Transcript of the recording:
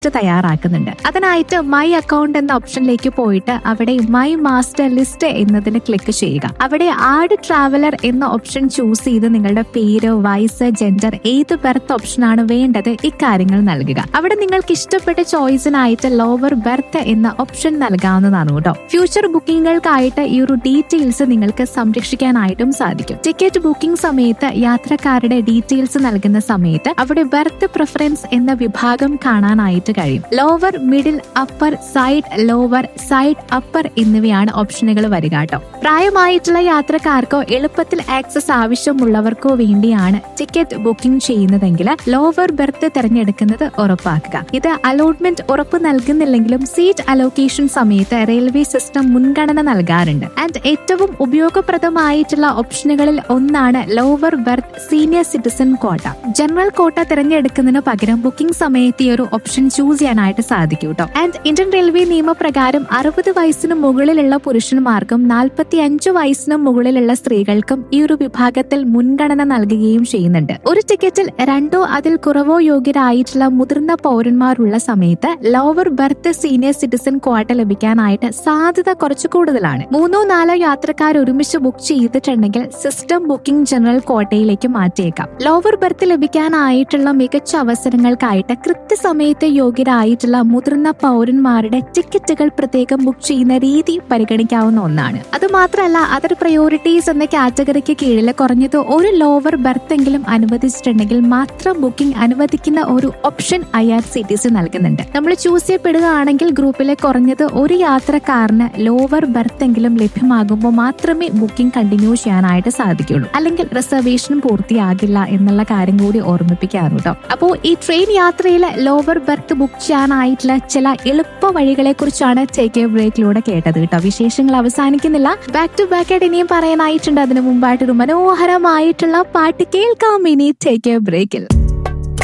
list തയ്യാറാക്കുന്നുണ്ട് അതിനായിട്ട് my account എന്ന ഓപ്ഷനിലേക്ക് പോയിട്ട് അവിടെ മൈ മാസ്റ്റർ ലിസ്റ്റ് എന്നതിന് ക്ലിക്ക് ചെയ്യുക അവിടെ ആഡ് ട്രാവലർ എന്ന ഓപ്ഷൻ ചൂസ് ചെയ്ത് നിങ്ങളുടെ പേര് വയസ്സ് ജെൻഡർ ഏത് ബെർത്ത് ഓപ്ഷനാണ് വേണ്ടത് ഇക്കാര്യങ്ങൾ നൽകുക അവിടെ നിങ്ങൾക്ക് ഇഷ്ടപ്പെട്ട ചോയ്സിനായിട്ട് ലോവർ ബെർത്ത് എന്ന ഓപ്ഷൻ നൽകാവുന്നതാണ് കേട്ടോ ഫ്യൂച്ചർ ബുക്കിങ്ങുകൾക്കായിട്ട് ഈ ഒരു ഡീറ്റെയിൽസ് നിങ്ങൾക്ക് സംരക്ഷിക്കാനായിട്ടും സാധിക്കും ടിക്കറ്റ് ബുക്കിംഗ് സമയത്ത് യാത്രക്കാരുടെ ഡീറ്റെയിൽസ് നൽകുന്ന സമയത്ത് അവിടെ ബെർത്ത് പ്രിഫറൻസ് എന്ന വിഭാഗം കാണാനായിട്ട് കഴിയും lower middle upper side lower side upper എന്നിവയാണ് ഓപ്ഷനുകൾ വരിക കേട്ടോ പ്രായമായിട്ടുള്ള യാത്രക്കാർക്കോ എളുപ്പത്തിൽ ആക്സസ് ആവശ്യമുള്ളവർക്കോ വേണ്ടിയാണ് ടിക്കറ്റ് ബുക്കിംഗ് ചെയ്യുന്നതെങ്കിൽ ലോവർ ബെർത്ത് തിരഞ്ഞെടുക്കുന്നത് ഉറപ്പാക്കുക ഇത് അലോട്ട്മെന്റ് ഉറപ്പ് നൽകുന്നില്ലെങ്കിലും സീറ്റ് അലോക്കേഷൻ സമയത്ത് റെയിൽവേ സിസ്റ്റം മുൻഗണന നൽകാറുണ്ട് ആൻഡ് ഏറ്റവും ഉപയോഗപ്രദമായിട്ടുള്ള ഓപ്ഷനുകളിൽ ഒന്നാണ് lower berth senior citizen quota general quota തിരഞ്ഞെടുക്കുന്നതിന് പകരം ബുക്കിംഗ് സമയത്ത് ഈ ഒരു ഓപ്ഷൻ ചൂസ് ചെയ്യാനായിട്ട് സാധിക്കും കേട്ടോ ആൻഡ് ഇന്ത്യൻ റെയിൽവേ നിയമപ്രകാരം അറുപത് വയസ്സിന് മുകളിലുള്ള പുരുഷന്മാർക്കും നാൽപ്പത്തി അഞ്ച് വയസ്സിന് മുകളിലുള്ള സ്ത്രീകൾക്കും ഈ ഒരു വിഭാഗത്തിൽ മുൻഗണന നൽകുകയും ചെയ്യുന്നുണ്ട് ഒരു ടിക്കറ്റിൽ രണ്ടോ അതിൽ കുറവോ യോഗ്യരായിട്ടുള്ള മുതിർന്ന പൗരന്മാരുള്ള സമയത്ത് lower berth senior citizen quota ലഭിക്കാനായിട്ട് സാധ്യത കുറച്ച് കൂടുതലാണ് മൂന്നോ നാലോ യാത്രക്കാർ ഒരുമിച്ച് ബുക്ക് ചെയ്തിട്ടുണ്ടെങ്കിൽ സിസ്റ്റം ബുക്കിംഗ് ജനറൽ ക്വാട്ടയിലേക്ക് മാറ്റിയേക്കാം ലോവർ ബെർത്ത് ലഭിക്കാനായിട്ടുള്ള മികച്ച അവസരങ്ങൾക്കായിട്ട് കൃത്യസമയത്ത് യോഗ്യരായിട്ടുള്ള മുതിർന്ന പൗരന്മാരുടെ ടിക്കറ്റുകൾ പ്രത്യേകം ബുക്ക് ചെയ്യുന്ന രീതി പരിഗണിക്കാവുന്ന ഒന്നാണ് അത് മാത്രമല്ല അതർ പ്രയോറിറ്റീസ് എന്ന കാറ്റഗറിക്ക് കീഴിൽ കുറഞ്ഞത് ഒരു ലോവർ ബെർത്ത് എങ്കിലും അനുവദിച്ചിട്ടുണ്ടെങ്കിൽ മാത്രം ബുക്കിംഗ് അനുവദിക്കുന്ന ഒരു option I R C T C നൽകുന്നുണ്ട് നമ്മൾ ചൂസ് ചെയ്യപ്പെടുകയാണെങ്കിൽ ഗ്രൂപ്പിലെ കുറഞ്ഞത് ഒരു യാത്രക്കാരന് ലോവർ ബെർത്ത് എങ്കിലും ലഭ്യമാകുമ്പോൾ മാത്രമേ ബുക്കിംഗ് കണ്ടിന്യൂ ചെയ്യാനായിട്ട് സാധിക്കുള്ളൂ അല്ലെങ്കിൽ റിസർവേഷൻ പൂർത്തിയാകില്ല എന്നുള്ള കാര്യം കൂടി ഓർമ്മിപ്പിക്കാറ് കേട്ടോ അപ്പോൾ ഈ ട്രെയിൻ യാത്രയിൽ ലോവർ ബെർത്ത് ബുക്ക് ചെയ്യാനായിട്ടുള്ള ചില എളുപ്പ വഴികളെ കുറിച്ചാണ് ടേക്ക് എ ബ്രേക്കിലൂടെ കേട്ടത് കേട്ടോ വിശേഷങ്ങൾ അവസാനിക്കുന്നില്ല ബാക്ക് ടു ബാക്ക് ആയിട്ട് ഇനിയും പറയാനായിട്ടുണ്ട് അതിനു മുമ്പായിട്ട് ഒരു മനോഹരമായിട്ടുള്ള പാട്ട് കേൾക്കാം ഇനി ടേക്ക് എ ബ്രേക്കിൽ